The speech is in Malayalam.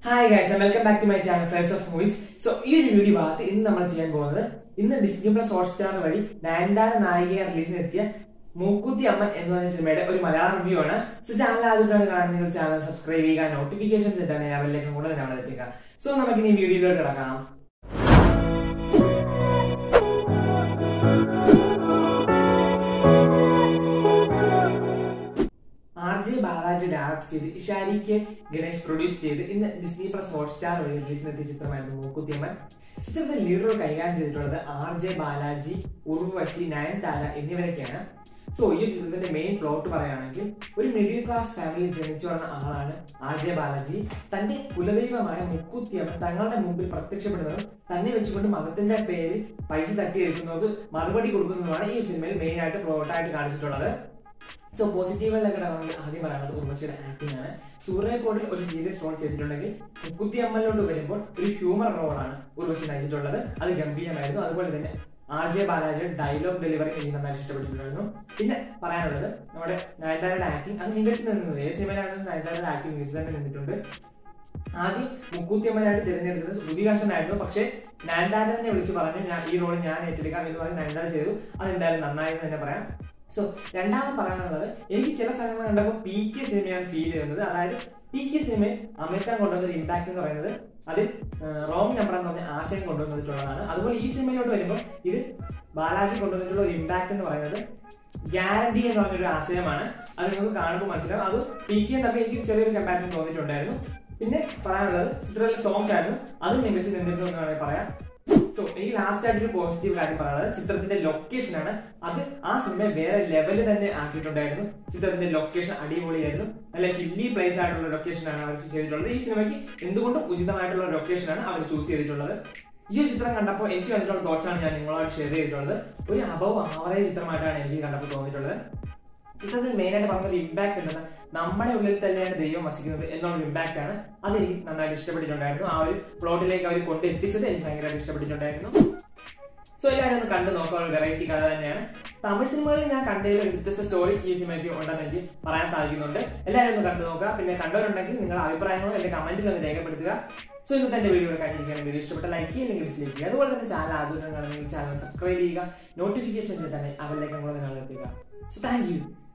hi guys welcome back to my channel friends of movies so ഈ ഒരു വീഡിയോ ഭാഗത്ത് ഇന്ന് നമ്മൾ ചെയ്യാൻ പോകുന്നത് ഇന്ന് ഡിസ്നി പ്ലസ് ഹോട്ട്സ്റ്റാർ വഴി നയൻതാര നായികയെ റിലീസിന് എത്തിയ മൂക്കുത്തി അമ്മൻ എന്ന് പറഞ്ഞ സിനിമയുടെ ഒരു മലയാളം റിവ്യൂ ആണ് സോ ചാനൽ ആദ്യമായിട്ടാണ് കാണുന്നത് നിങ്ങൾ ചാനൽ സബ്സ്ക്രൈബ് ചെയ്യുക നോട്ടിഫിക്കേഷൻസ് ഇട്ടാണ് അവരിലേക്കും കൂടെ തന്നെ അവിടെ എത്തിക്കുക സോ നമുക്ക് ഇനി വീഡിയോയിലോട്ട് കിടക്കാം ആർ ജെ ബാലാജി ഡയറക്ട് ചെയ്ത് ഇഷാരി കെ ഗണേഷ് പ്രൊഡ്യൂസ് ചെയ്ത് ഇന്ന് ഡിസ്നി പ്ലസ് ഹോട്ട്സ്റ്റാർ വഴി റിലീസിനെത്തിയ ചിത്രമായിരുന്നു മൂക്കുത്തിയമ്മൻ ചിത്രത്തിൽ ലീഡർ കൈകാര്യം ചെയ്തിട്ടുള്ളത് ആർ ജെ ബാലാജി ഉർവശി നയൻതാര എന്നിവരൊക്കെയാണ് സോ ഈ ഒരു ചിത്രത്തിന്റെ മെയിൻ പ്ലോട്ട് പറയുകയാണെങ്കിൽ ഒരു മിഡിൽ ക്ലാസ് ഫാമിലി ജനിച്ചു വന്ന ആളാണ് ആർ ജെ ബാലാജി തന്റെ കുലദൈവമായ മുക്കുത്തിയമ്മൻ തങ്ങളുടെ മുമ്പിൽ പ്രത്യക്ഷപ്പെടുന്നതും തന്നെ വെച്ചുകൊണ്ട് മതത്തിന്റെ പേരിൽ പൈസ തട്ടിയെടുക്കുന്നവർക്ക് മറുപടി കൊടുക്കുന്നതുമാണ് ഈ സിനിമയിൽ മെയിൻ ആയിട്ട് പ്ലോട്ടായിട്ട് കാണിച്ചിട്ടുള്ളത് സോ പോസിറ്റീവുകളിലൊക്കെ നമുക്ക് ആദ്യം പറയുന്നത് ഉർവശിയുടെ ആക്ടിംഗ് ആണ് സൂര്യക്കോടിൽ ഒരു സീരിയസ് റോൾ ചെയ്തിട്ടുണ്ടെങ്കിൽ മുക്കുത്തി അമ്മലോട്ട് വരുമ്പോൾ ഒരു ഹ്യൂമർ റോളാണ് ഉർവശി നയിച്ചിട്ടുള്ളത് അത് ഗംഭീരമായിരുന്നു അതുപോലെ തന്നെ ആർ ജെ ബാലാജിയുടെ ഡയലോഗ് ഡെലിവറി എനിക്ക് നന്നായി ഇഷ്ടപ്പെട്ടിട്ടുണ്ടായിരുന്നു പിന്നെ പറയാനുള്ളത് നമ്മുടെ നയൻതാരയുടെ ആക്ടിംഗ് അത് മികച്ചു നിന്നത് ഏത് സിനിമയിലാണെങ്കിലും നയൻതാരയുടെ ആക്ടിംഗ് മികച്ചു തന്നെ നിന്നിട്ടുണ്ട് ആദ്യം മുക്കൂത്തിയമ്മനായിട്ട് തിരഞ്ഞെടുത്തത് ശ്രുതികാശനായിരുന്നു പക്ഷേ നയൻതാര തന്നെ വിളിച്ച് പറഞ്ഞു ഞാൻ ഈ റോൾ ഞാൻ ഏറ്റെടുക്കാം എന്ന് പറഞ്ഞ് നയൻതാര ചെയ്തു അതെന്തായാലും നന്നായി എന്ന് തന്നെ പറയാം സോ രണ്ടാമത് പറയാനുള്ളത് എനിക്ക് ചില സ്ഥലങ്ങൾ കണ്ടപ്പോൾ പി കെ സിനിമയാണ് ഫീൽ ചെയ്യുന്നത് അതായത് പി കെ സിനിമയിൽ അമിതാൻ കൊണ്ടുവന്ന ഒരു ഇമ്പാക്ട് എന്ന് പറയുന്നത് അത് റോങ് നമ്പർ എന്ന് പറഞ്ഞ ആശയം കൊണ്ടുവന്നിട്ടുള്ളതാണ് അതുപോലെ ഈ സിനിമയിലോട്ട് വരുമ്പോൾ ഇത് ബാലാജി കൊണ്ടുവന്നിട്ടുള്ള ഒരു ഇമ്പാക്ട് എന്ന് പറയുന്നത് ഗ്യാരണ്ടി എന്ന് പറഞ്ഞൊരു ആശയമാണ് അത് നിങ്ങൾക്ക് കാണുമ്പോൾ മനസ്സിലാവും അത് പി കെ തമ്മിൽ എനിക്ക് ചെറിയൊരു കമ്പാരിസൺ തോന്നിയിട്ടുണ്ടായിരുന്നു പിന്നെ പറയാനുള്ളത് ചിത്രത്തിലെ സോങ്സ് ആയിരുന്നു അതും മികച്ച് നിന്നിരുന്നു എന്ന് വേണമെങ്കിൽ പറയാം സോ എനിക്ക് ലാസ്റ്റ് ആയിട്ട് ഒരു പോസിറ്റീവ് കാര്യം പറയാനുള്ളത് ചിത്രത്തിന്റെ ലൊക്കേഷൻ ആണ് അത് ആ സിനിമ വേറെ ലെവല് തന്നെ ആക്കിയിട്ടുണ്ടായിരുന്നു ചിത്രത്തിന്റെ ലൊക്കേഷൻ അടിപൊളിയായിരുന്നു നല്ല ഹില്ലി പ്ലേസ് ആയിട്ടുള്ള ലൊക്കേഷൻ ആണ് അവർ ചെയ്തിട്ടുള്ളത് ഈ സിനിമയ്ക്ക് എന്തുകൊണ്ടും ഉചിതമായിട്ടുള്ള ലൊക്കേഷൻ ആണ് അവർ ചൂസ് ചെയ്തിട്ടുള്ളത് ഈ ഒരു ചിത്രം കണ്ടപ്പോൾ എനിക്ക് വന്നിട്ടുള്ള തോട്ട്സ് ആണ് ഞാൻ നിങ്ങളോട് ഷെയർ ചെയ്തിട്ടുള്ളത് ഒരു അബവ് ആവറേജ് ചിത്രമായിട്ടാണ് എനിക്ക് കണ്ടപ്പോൾ തോന്നിയിട്ടുള്ളത് ചിത്രത്തിൽ മെയിൻ ആയിട്ട് പറഞ്ഞൊരു ഇമ്പാക്ട് എന്താണ് നമ്മുടെ ഉള്ളിൽ തന്നെയാണ് ദൈവം വസിക്കുന്നത് എന്നുള്ള ഇമ്പാക്ട് ആണ് അത് എനിക്ക് നന്നായിട്ട് ഇഷ്ടപ്പെട്ടിട്ടുണ്ടായിരുന്നു ആ ഒരു പ്ലോട്ടിലേക്ക് അവർ കൊണ്ടെത്തിച്ചത് എനിക്ക് ഭയങ്കരമായിട്ട് ഇഷ്ടപ്പെട്ടിട്ടുണ്ടായിരുന്നു സോ എല്ലാവരും ഒന്ന് കണ്ടു നോക്കാൻ ഒരു വെറൈറ്റി കഥ തന്നെയാണ് തമിഴ് സിനിമകളിൽ ഞാൻ കണ്ടതിൽ ഒരു വ്യത്യസ്ത സ്റ്റോറി ഈ സിനിമയ്ക്ക് ഉണ്ടെന്ന് എനിക്ക് പറയാൻ സാധിക്കുന്നുണ്ട് എല്ലാവരും ഒന്ന് കണ്ടു നോക്കുക പിന്നെ കണ്ടവരുണ്ടെങ്കിൽ നിങ്ങളുടെ അഭിപ്രായങ്ങളും എന്റെ കമന്റിൽ ഒന്ന് രേഖപ്പെടുത്തുക സോ ഇന്നത്തെ എന്റെ വീഡിയോ കഴിഞ്ഞിരിക്കാൻ വീഡിയോ ഇഷ്ടപ്പെട്ട ലൈക്ക് ചെയ്യുക ഡിസ്ലൈക്ക് ചെയ്യുക അതുപോലെ തന്നെ ചാനൽ ആദ്യം കാണുന്നെങ്കിൽ ചാനൽ സബ്സ്ക്രൈബ് ചെയ്യുക നോട്ടിഫിക്കേഷൻ തന്നെ അവരിലേക്ക് നമ്മൾ നിങ്ങൾ എത്തിക്കുക സോ താങ്ക് യു